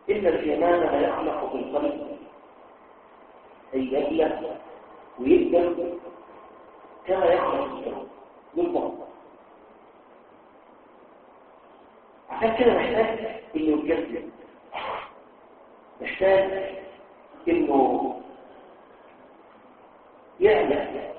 إن الإيمان لا يخلق في القلب أي يبلغ ويبدأ كما يخلق في القلب بالضبط عشان كده محتاج انه يتجدد محتاج انه يعلم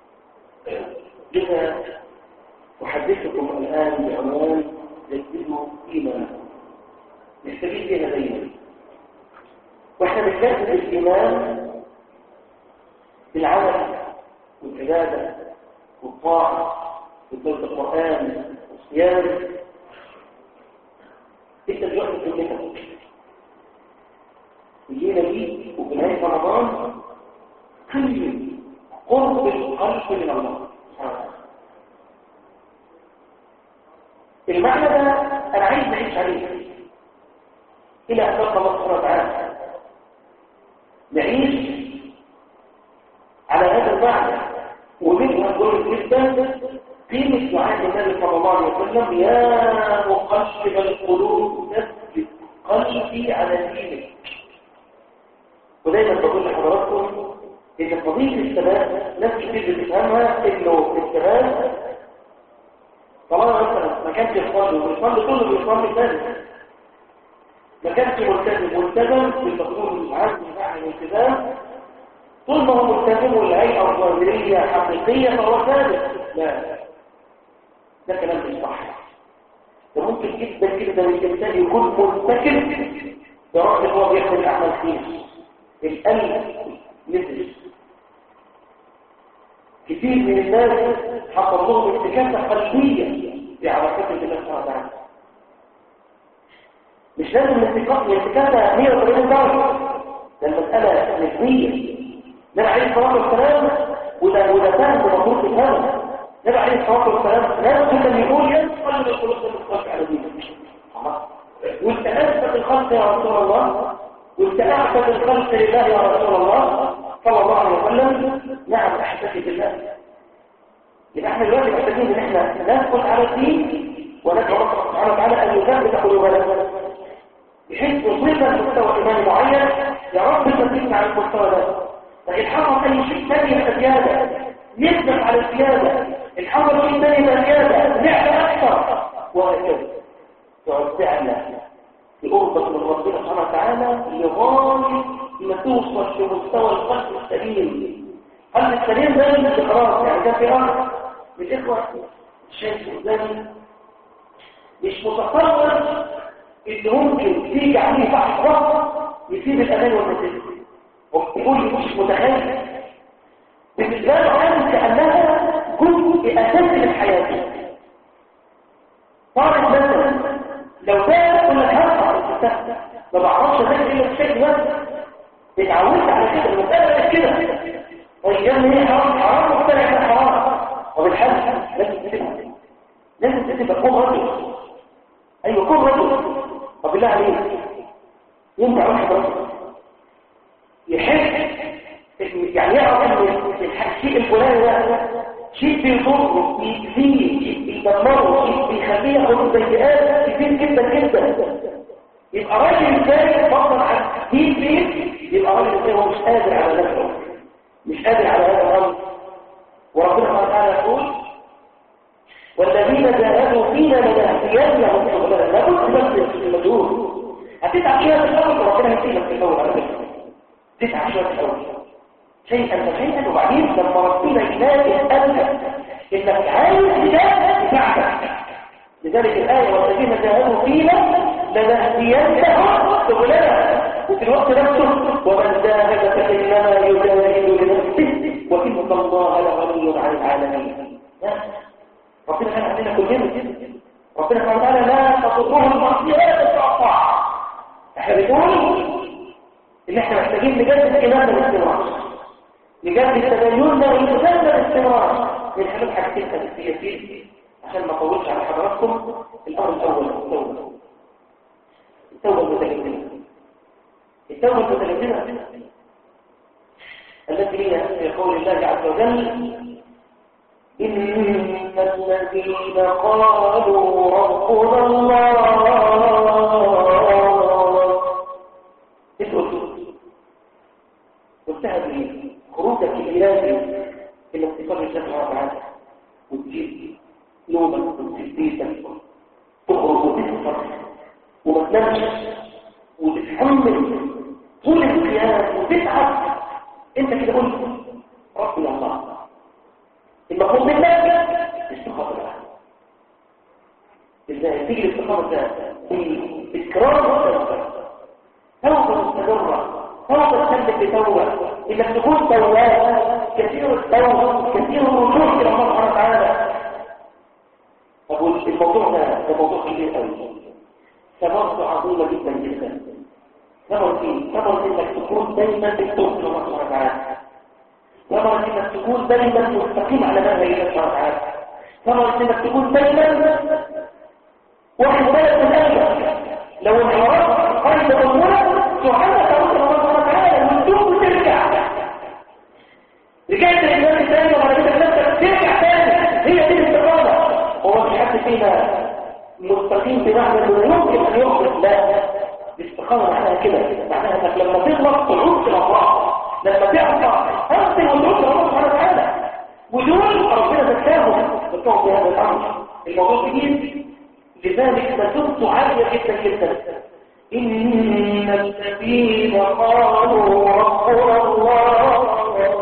لذا أحدثكم الآن بعنوان جددوا إيمانكم نستفيد بها دايما واحنا بنجدد الإيمان بالعمل والعبادة والطاعة وقراءة القرآن والصيام انت دلوقتي كلمتك الليله دي وفي نهايه رمضان كل قرب القلب من الله المعنى ده انا عايز نعيش عليه الى ان نلقى الله سبحانه وتعالى نعيش على هذا المعنى ومنها نقول جدا قيمة دعاء النبي صلى الله عليه وسلم يا مقلب القلوب ثبت قلبي على دينك ودايما بقول لحضراتكم ان قضيه الثبات ناس كتير بتفهمها انه الثبات طالما مثلا ما كانش يصلي ويصلي كله بيصلي ثاني ما كانش ملتزم ملتزم بالمفهوم العام بتاع الالتزام طول ما هو ملتزم والهيئه الظاهريه حقيقيه فهو ثابت لا ده كلام مش صح ده ممكن جدا جدا الانسان يكون منتكب برغم هو بيعمل اعمال خير القلب نزل كثير من الناس حصل لهم انتكاسه قلبيه في علاقتهم بالله سبحانه وتعالى مش لازم الانتكاسه الانتكاسه 180 درجه ده المساله نسبيه ده عليه الصلاه والسلام وده وده فهم المفروض تفهمه النبي عليه الصلاه والسلام نفسه كان يقول يدخل القلوب المختلفه على دينك وانت اثبت الخلق يا رسول الله وانت احسن الخلق لله يا رسول الله صلى الله عليه وسلم نعم احسن بالله يبقى احنا دلوقتي محتاجين ان احنا ندخل على الدين وندعو الله سبحانه وتعالى ان يثبت قلوبنا بحيث نصيبنا لمستوى ايماني معين يا رب تثبتنا على المستوى ده لكن حصل اي شيء ثاني يبقى زياده نثبت على الزياده الحصل شيء ثاني يبقى زياده نعلى اكثر وهكذا توسعنا بقربة من ربنا سبحانه وتعالى لغاية ما توصل لمستوى القلب السليم القلب السليم ده الاستقرار يعني ده في امر بالاخوه شايف قدامي مش متصور ان ممكن تيجي عليه لحظه يسيب الامان والنتيجه ويقول لي مش متخيل بالنسبه له عامل كانها جزء اساسي من حياته طارق مثلا لو ده كل هرفع ما بعرفش ده الا بشكل بس اتعودت على كده المساله كده والجنة هي حرام حرام مختلف عن حرام وبالحل لازم تتبع لازم تتبع كون رجل ايوه كون رجل طب بالله عليك ينفع واحد رجل يحس يعني يعرف ان الشيء الفلاني ده شيء بيضره بيأذيه شيء بيدمره شيء بيخليه ياخد سيئات كتير جدا جدا يبقى راجل ازاي يفضل عن دين بيت يبقى راجل ازاي هو مش قادر على نفسه مش قادر على هذا الامر وربنا سبحانه وتعالى يقول والذين جاهدوا فينا لنهدينهم سبلنا لابد بس في المجهول هتتعب شويه في الاول وربنا هيسيبك في الاول على فكره تتعب شويه في الاول شيئا فشيئا وبعدين لما ربنا يلاقي قلبك انك عايز تجاهد يساعدك لذلك الايه والذين جاهدوا فينا لنهدينهم سبلنا وفي الوقت نفسه ومن جاهد فانما يجاهد لنفسه وان الله لغني عن العالمين ربنا كان عندنا كلنا ربنا سبحانه وتعالى لا تضره المعصيه تقطع احنا بنقول ان احنا محتاجين نجدد ايماننا باستمرار نجدد تديننا ونجدد باستمرار من خلال حاجتين اساسيتين عشان ما اطولش على حضراتكم الامر الاول التوبه التوبه المتجدده التوبه المتجدده التي هي في قول الله عز وجل إن الذين قالوا ربنا الله وما تنامش وتتحمل طول القيام وتتعب انت كده قلت ربي الله المفروض منك استقامة ازاي تيجي الاستقامة ده بإكرار توبة مستمرة توبة تسلك بتوبة إنك تكون تواب كثير التوبة كثير الرجوع إلى الله سبحانه وتعالى أقول الموضوع ده ده موضوع كبير قوي ثمرته عظيمة جدا جدا ثمرة ايه؟ ثمرة انك تكون دايما بتوب إلى الله سبحانه وتعالى ثمرة انك تكون دايما مستقيم على منهج الله سبحانه وتعالى ثمرة انك تكون دايما واحد بالك من قلبك لو انحرفت قلب امورك سبحانك تعود الى الله سبحانه وتعالى وتتوب وترجع رجعت للإيمان الثاني وبعد كده نفسك ترجع تاني هي دي الاستقامة هو مش حد فينا مستقيم بمعنى انه يمكن ان يخلص لا الاستقامة معناها كده معناها انك لما تغلط تعود الى الله لما تعصى انت وتعود الى الله سبحانه وتعالى ودول ربنا ذكاهم ذكاهم بهذا الامر الموضوع جديد لذلك تزبط عالية جدا جدا إن الذين قالوا ربنا الله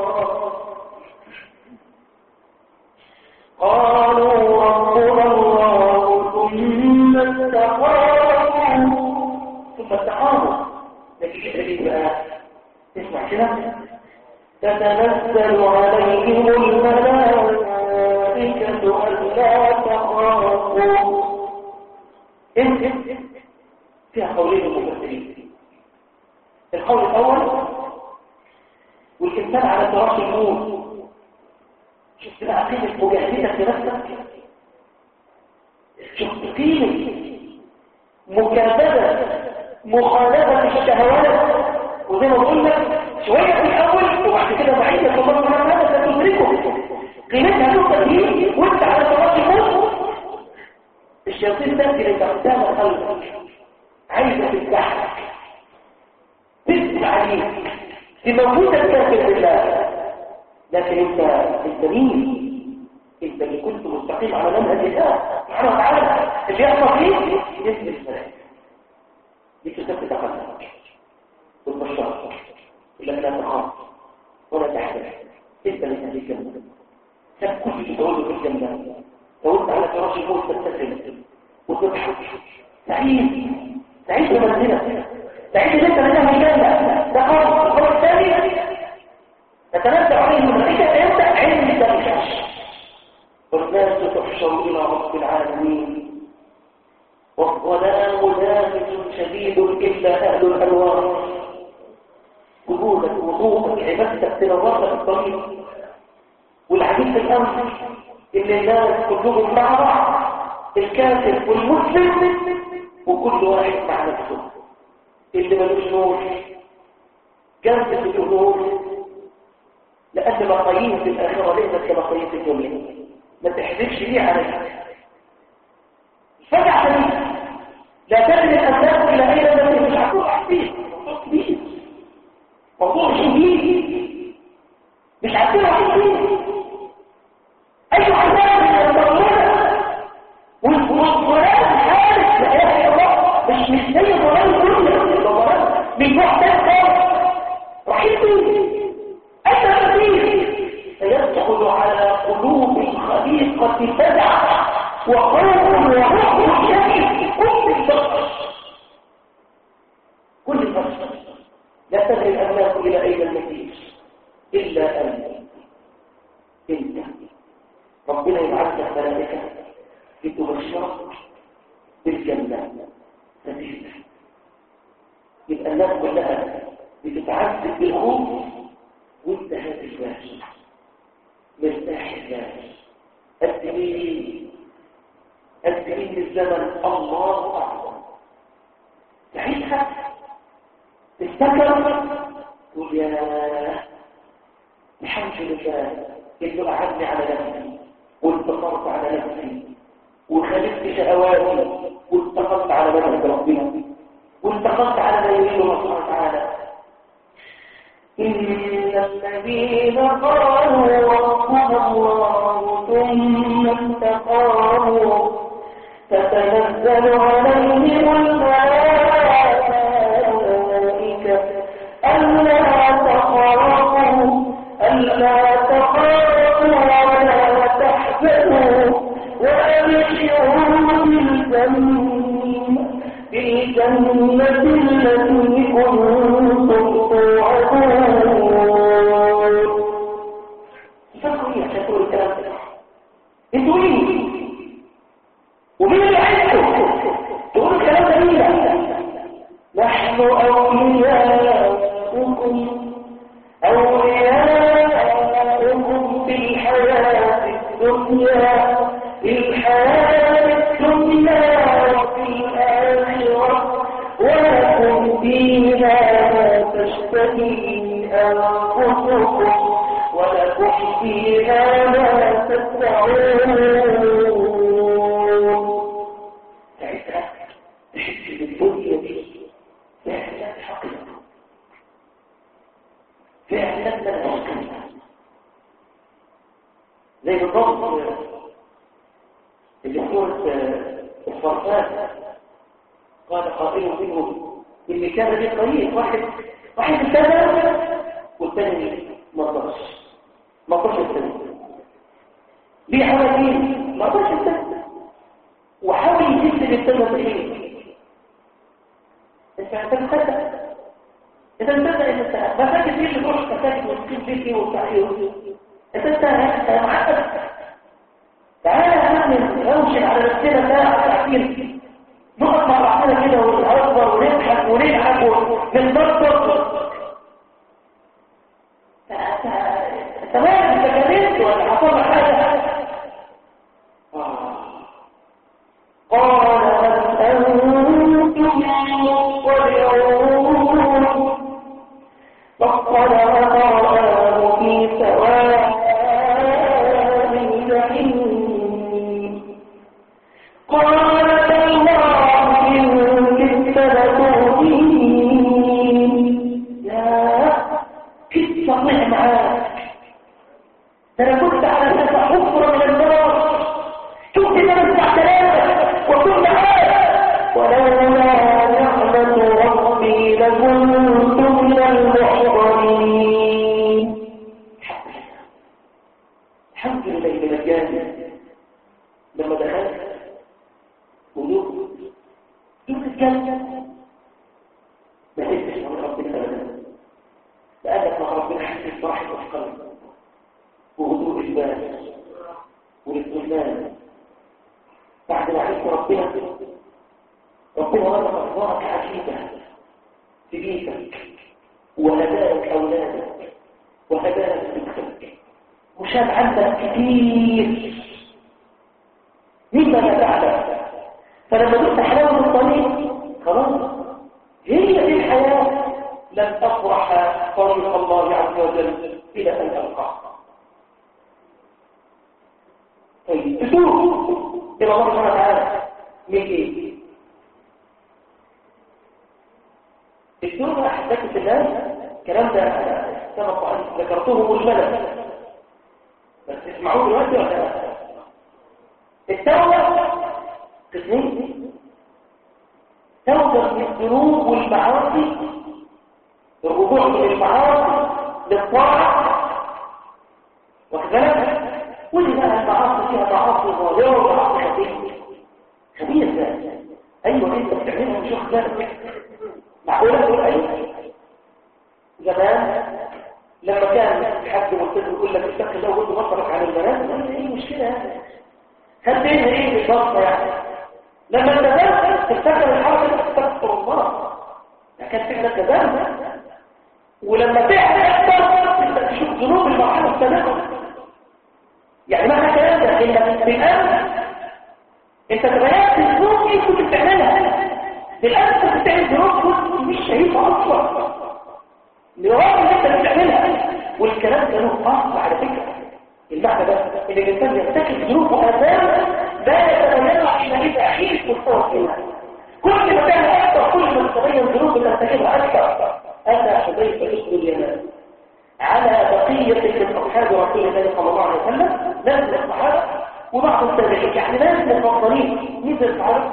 قالوا ربنا الله ثم استقاموا ثم استقاموا لكن ايه بقى اسمع كده تتنزل عليهم الملائكة ألا تخافوا انت فيها قولين المفسرين القول الاول والانسان على فراش الموت شفت بقى قيمه مجاهدتك لنفسك شفت قيمه مكابده مخالفه الشهوات وزي ما بقول لك شويه في الاول وبعد كده بعيد الله سبحانه وتعالى ستدركه قيمتها تبقى دي وانت على فراش الموت الشياطين تأتي لتقدام قلبك عايزة تفتحك تثبت عليك تموتك كافر بالله لكن انت انت مين انت اللي كنت مستقيم على منهج الله سبحانه وتعالى اللي يحصل فيك يثبت الملائكه دي تثبت قلبك والبشار الا لا تخاف ولا تحزن انت اللي تهديك الجنه سب كل اللي تقوله في الجنه لو على فراش الموت تبتسم وتضحك سعيد سعيد بمنزلة سعيد ان انت منها الجنة ده خالص الخبر الثاني تتنزل عليه الملائكة فيبدأ علم الدمشاش والناس تحشر إلى رب العالمين والظلام دامس شديد إلا أهل الألوان وجودك وضوءك عبادتك تنورك الطريق والعجيب في الأمر إن الناس كلهم مع بعض الكافر والمسلم وكل واحد مع نفسه اللي ملوش نور جنب في النور لأن مقاييس الآخرة ليست كمقاييس الدنيا ما تحذفش ليه عليها فجع سبيل لا تجد الأسباب إلى أين لم مش هتروح عارفين موضوع كبير موضوع شديد مش عارفين عارفين أي عذاب من المرمونة والقرآن حارس لآيات الله مش مش زي ضلال كله ضلال من محتاج خالص رحيم فيه أنت كثير سيدخل على قلوب الخليقة فزع وخوف وروح شكل كل البشر كل البشر لا تدري الأملاك إلى أين المسير إلا أنت أنت ربنا يبعث لك ملائكة لتبشرك بالجنة نتيجة يبقى الناس كلها بتتعذب بالخوف وانت هادي البال مرتاح البال قد ايه قد ايه الزمن الله اعظم ساعتها تفتكر تقول يا الحمد لله انه اعدني على نفسي وانتصرت على نفسي وخالفت شهواتي وانتقلت على منهج ربنا وانتقلت على ما يريد الله سبحانه وتعالى إن الذين قالوا ربنا الله ثم استقاموا تتنزل عليهم الملائكة التي كنتم توعدون فكروا ايه عشان تقولوا الكلام ده انتوا ايه ومين اللي عايزكم تقولوا الكلام ده مين نحن اولياؤكم اولياؤكم في الحياه الدنيا الحياه الدنيا وفي الاخره ولكم فيها ما تشتهي انفسكم ولكم فيها ما تدعون ساعتها تحس بالدنيا دي فعلا حقيقة فعلا ملهاش قيمة زي بالضبط اللي في سورة الفرقان قال قائل منهم اللي كان دي قليل واحد واحد ابتدى والثاني ما رضاش ما رضاش الثاني ليه حاول مين ما رضاش الثاني وحاول يجيب للثاني بايه انت انت مصدق انت مصدق ان انت ما فاكر ايه اللي تروح تساعد وتجيب بيتي وبتاعي انت انت معقد تعالى نعمل نوشن على نفسنا ساعه ساعتين نقف مع بعضنا كده ونهزر ونضحك ونلعب ونتبسط تمام انت كلمت ولا حصل لك حاجه قال هل انتم مطلعون فاطلع فرآه في سواء الجحيم قال تالله إن كدت لتردين يا كدت صنع معاك ده انا كنت على نفس حفرة من النار كنت تنزع ثلاثة وكنت عاد ولولا نعمة ربي لكنت من المحضرين الحمد لله من الجانب لما دخلت وجود دون الجنة ما تنسش من ربنا أبدا لأنك مع ربنا حسيت براحة القلب وهدوء البال والاطمئنان بعد ما عرفت ربنا ربنا رزق أخبارك عجيبة في بيتك وهداك أولادك وهداك بنتك وشاب عندك كتير مما لا تعلم فلما دقت حلاوة الطريق خلاص هي دي الحياة لن أفرح طريق الله عز وجل إلى أن ألقاه طيب تدور إلى الله سبحانه وتعالى من إيه؟ الدور أحدث في الناس الكلام ده سبق أن ذكرته مجملا بس تسمعوه دلوقتي ولا لا؟ التوبة قسمين توبة من الذنوب والمعاصي الرجوع من المعاصي للطاعة وكذلك ودي بقى المعاصي فيها معاصي ظاهرة ومعاصي خفيفة خبيث ده ايوه انت بتعملها مش واخد بالك معقولة تقول ايوه زمان لما كان حد ملتزم يقول لك اتق الله وانت بصرك على البنات ايه المشكلة هذا هل بين ايه بالضبط يعني لما التزمت تفتكر الحركة تستغفر الله ده كان فعلا تزمت ولما تعمل اكبر انت تشوف ذنوب المرحلة السابقة يعني معنى الكلام ده انك بالامس انت تبينت الذنوب ايه كنت بتعملها بالامس كنت بتعمل ذنوب كنت مش شايفها اصلا لغايه اللي انت بتعملها والكلام ده له اصل على فكره المعنى ده ان الانسان يرتكب ذنوب واثام لا يتبين حينئذ اخير في الصور فيها كل ما كان اكثر كل ما تتبين ذنوب ترتكبها اكثر انا حذيفه ابن اليمان على بقيه من اصحاب رسول الله صلى الله عليه وسلم ناس من الصحابه وبعض التابعين يعني ناس مفضلين مين زي الصحابه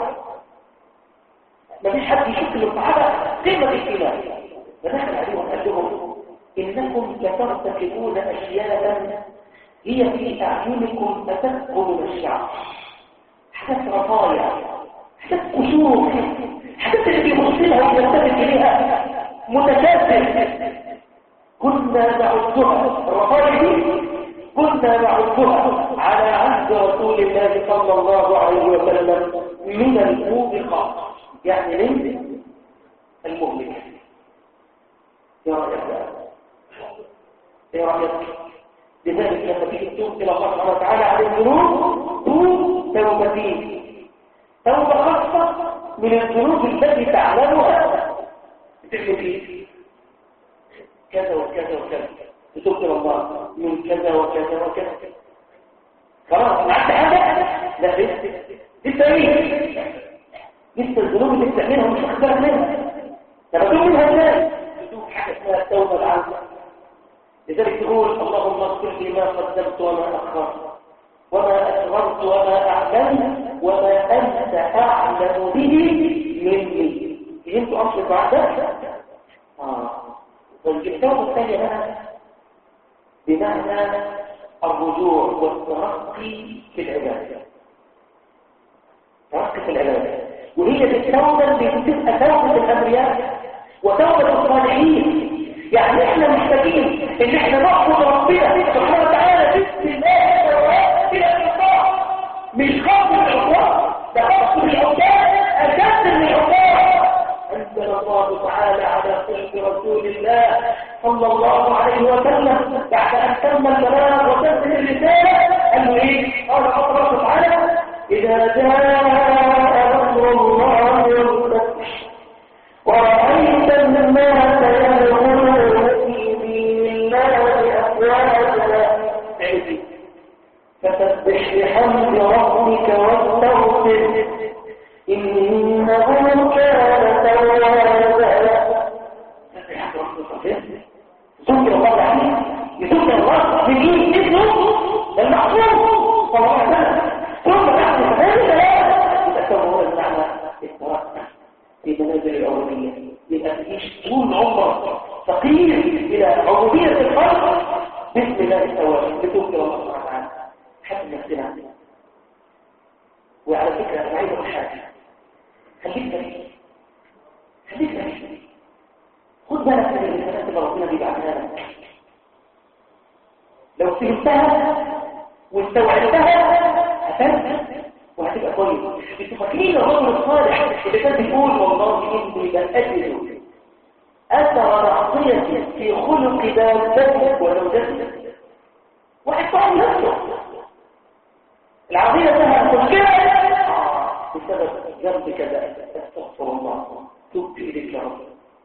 مفيش حد يشك من الصحابه قيمه الايمان فدخل عليهم قال لهم انكم لترتكبون اشياء هي في أعينكم أتثقل الشعر حاجات رفايع حاجات قشور حاجات الست اللي بيبص لها ويلتفت اليها متكبر كنا نعدها الرفايع دي كنا نعدها على عهد رسول الله صلى الله عليه وسلم من الموبقات يعني من المهلكة يا رأيك يا رأيك لذلك لما تيجي تتوب إلى الله سبحانه وتعالى على الذنوب توب توبتين توبة خاصة من الذنوب التي تعلمها بتعمل ايه؟ كذا وكذا وكذا بتوب إلى الله من كذا وكذا وكذا خلاص عملت حاجة؟ لا لسه لسه ايه؟ لسه الذنوب اللي بتعملها مش واخد بالك منها لما تقول منها ازاي؟ تشوف حاجة اسمها التوبة العامة لذلك تقول اللهم اغفر لي ما قدمت وما أخرت وما أسررت وما أعلنت وما أنت أعلم به مني فهمتوا أصل الدعاء ده؟ آه والكتاب الثانية بقى بمعنى الرجوع والترقي في العبادة ترقي في العبادة وهي التوبة اللي بتبقى توبة الأنبياء وتوبة الصالحين يعني احنا محتاجين ان احنا نعبد ربنا سبحانه وتعالى بسم الله الرحمن الى الانصاف مش خوف من العقاب ده خوف من العقاب اشد من العقاب انزل الله تعالى على قلب رسول الله صلى الله عليه وسلم بعد ان تم البلاغ وتنزل الرساله قال له ايه؟ قال الله تعالى اذا جاء نصر الله والفتح ورأيت الناس يدخلون في دين الله أفواجا فسبح بحمد ربك واستغفر إنه كان توابا ذكر الله عليه يذكر الله بمين اسمه المحفوظ صلى الله عليه وسلم ثم بعد ذلك يتكون المعنى التوكل في منازل العبودية يبقى تعيش طول عمرك فقير إلى عبودية الخلق بسم الله التوابع بتوكل الله سبحانه وتعالى حتى نفسنا وعلى فكرة أنا عايز أقول حاجة خليك فريق خليك فريق خد بالك من الإنسانات اللي ربنا بيبعتها لك لو فهمتها واستوعبتها هتنسى وهتبقى كويس انتوا فاكرين الرجل الصالح اللي كان بيقول والله اني لاجد اثر معصيتي في خلق دابتي وزوجتي واحد صاحب نفسه العربيه لها مشكله بسبب ذنب كذا استغفر الله تبت اليك يا رب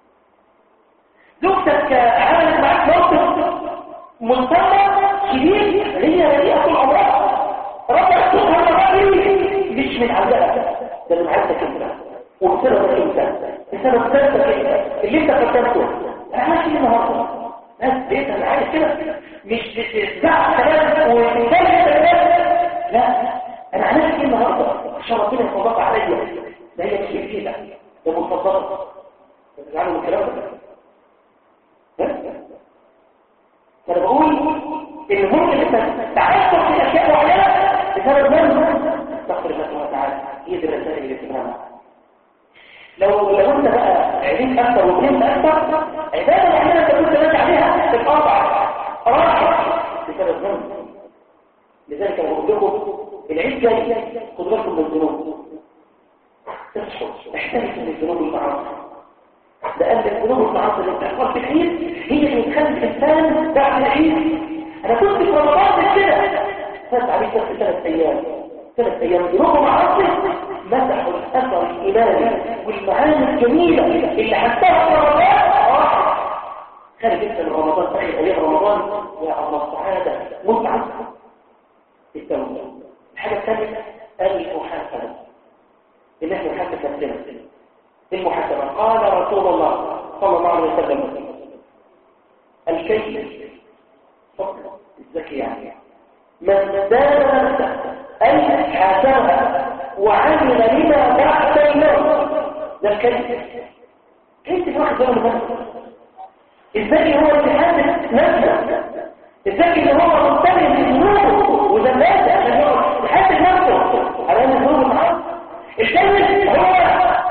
زوجتك عملت معاك موقف منتظر شديد هي رديئه الامراض ربك سبحانه وتعالى مش من عندها ده من عندك انت وبسبب انت بسبب ذاتك انت اللي انت قدمته انا عايز كده النهارده ناس بيت انا عايز كده مش بتزعق كلام وتتكلم كلام لا انا عايز كده النهارده عشان ربنا يتفضل عليا ده هي مش كده ده متفضل تزعلوا من الكلام ده فانا بقول ان ممكن تعثر في اشياء معينه بسبب من استغفر الله سبحانه وتعالى هي دي الرسائل اللي تفهمها لو لو انت بقى عينيك اكتر وفهمت اكتر عباده معينه انت كنت ماشي عليها تتقاطع راحت بسبب ذنب لذلك انا بقول لكم العيد جاي خدوا بالكم من الذنوب تصحوا احترسوا من الذنوب المعاصي لان الذنوب المعاصي اللي بتحصل في العيد هي اللي بتخلي الانسان بعد العيد انا كنت في رمضان كده فات عليك بس ثلاث ايام ثلاث ايام ذنوب معاصي مسحوا الاثر الايماني والمعاني الجميله اللي حسها في رمضان راحت خارج انت من رمضان داخل ايام رمضان يا الله السعاده متعه التوبه الحاجه الثانيه المحاسبه ان احنا نحاسب نفسنا المحاسبه قال رسول الله صلى الله عليه وسلم الكيس فقط الذكي يعني من دان نفسه أي حاسبها وعمل لما بعد الموت ده الكيس كيف واحد يوم نفسه الذكي هو اتحاد نفسه الذكي اللي هو مستمر بذنوبه وذنباته عشان هو يحاسب نفسه على ان الذنوب معاه الكيس هو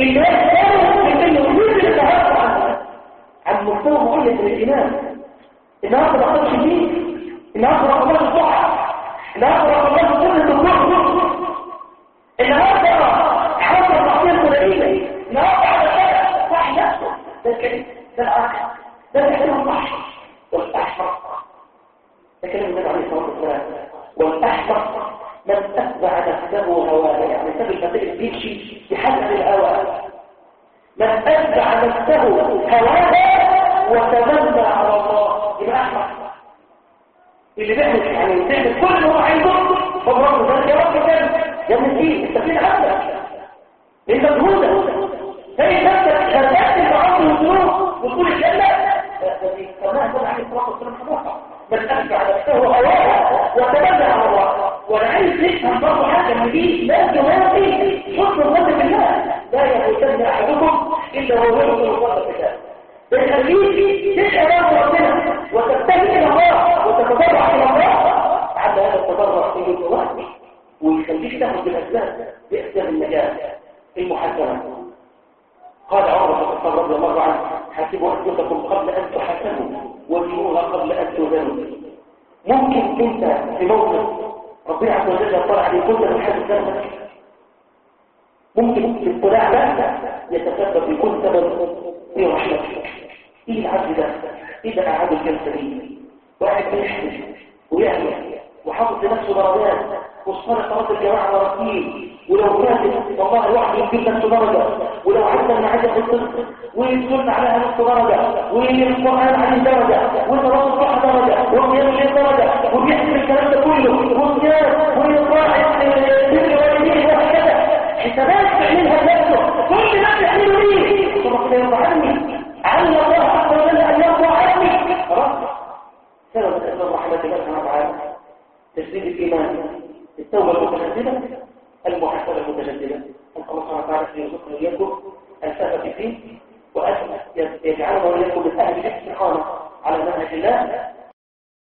اللي يختاروا من انه يوجد التهرب عن عن مستوى معين من الايمان النهارده ما خدش مين النهارده ما خدش الصحه النهارده ما خدش كل الدكتور النهارده عمل المعصيه الفلانيه النهارده على كده صح نفسه ده الكلام ده الاخر ده الكلام الصح والاحمق ده كلام النبي عليه الصلاه والسلام والاحمق من اتبع نفسه هواه يعني سبب المسائل بيمشي بحسب الهوى من اتبع نفسه هواه وتمنى على الله يبقى احمق اللي بيعمل يعني بيعمل كل اللي هو عايزه فالرب ده يا رب كان يا ابن ايه انت فين عندك انت مجهودة هي نفسك خلقت المعاصي والذنوب وتقول الجنة كما قال عليه الصلاة والسلام حضرتك من أرجع نفسه هواه وتبنى على الله وانا عايز نفهم برضه حاجة من دي لا توافي حسن الظن بالله لا يغوتن أحدكم إلا هو يغفر الله بالله بتخليك تسأل الله ربنا وتبتهل إلى الله وتتضرع إلى الله على هذا التضرع في الجواب ويخليك تاخد بالأسباب بأسباب النجاة المحسنة قال عمر بن الخطاب رضي الله عنه حاسبوا أنفسكم قبل أن تحاسبوا وزنوها قبل أن توزنوا ممكن أنت في موقف ربنا عز وجل يطلع عليه كل من حاسب نفسك ممكن الاطلاع ده يتسبب في كل سبب في رحمتك ايه العبد ده اذا اعاد الجلسه دي واحد بيحمل ويعمل وحاطط لنفسه درجات وصار صلاه الجماعه مرتين ولو ماتت والله الواحد يجيب نفسه درجه ولو عدى المعاده في الصدق ويسجد عليها نص درجه والقران عليه درجه وصلاه الصبح درجه وقيام الليل درجه وبيحسب الكلام ده كله والصيام والإطاعة البر والدين وهكذا حسابات تعملها لنفسه كل ما تعمله ليه ثم كده يرضى عني علم الله عز وجل ان يرضى عني خلاص سبب اسباب رحمه الله سبحانه وتعالى تجديد الايمان التوبه المتجدده المحاسبه المتجدده ان الله سبحانه وتعالى يرزقنا اياكم الفهم فيه وان يجعلنا واياكم من اهل الاستقامه على منهج الله